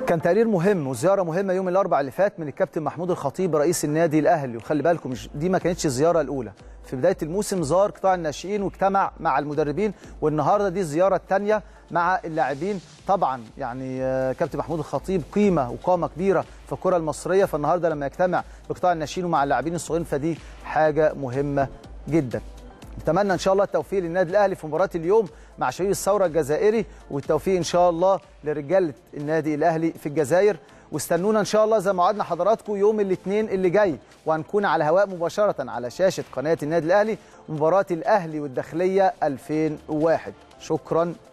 كان تقرير مهم وزياره مهمه يوم الاربعاء اللي فات من الكابتن محمود الخطيب رئيس النادي الاهلي وخلي بالكم دي ما كانتش الزياره الاولى في بدايه الموسم زار قطاع الناشئين واجتمع مع المدربين والنهارده دي الزياره الثانيه مع اللاعبين طبعا يعني كابتن محمود الخطيب قيمه وقامه كبيره في الكره المصريه فالنهارده لما يجتمع بقطاع الناشئين ومع اللاعبين الصغيرين فدي حاجه مهمه جدا نتمنى ان شاء الله التوفيق للنادي الاهلي في مباراه اليوم مع شبيب الثوره الجزائري والتوفيق ان شاء الله لرجاله النادي الاهلي في الجزائر واستنونا ان شاء الله زي ما وعدنا حضراتكم يوم الاثنين اللي جاي وهنكون على الهواء مباشره على شاشه قناه النادي الاهلي مباراه الاهلي والداخليه 2001 شكرا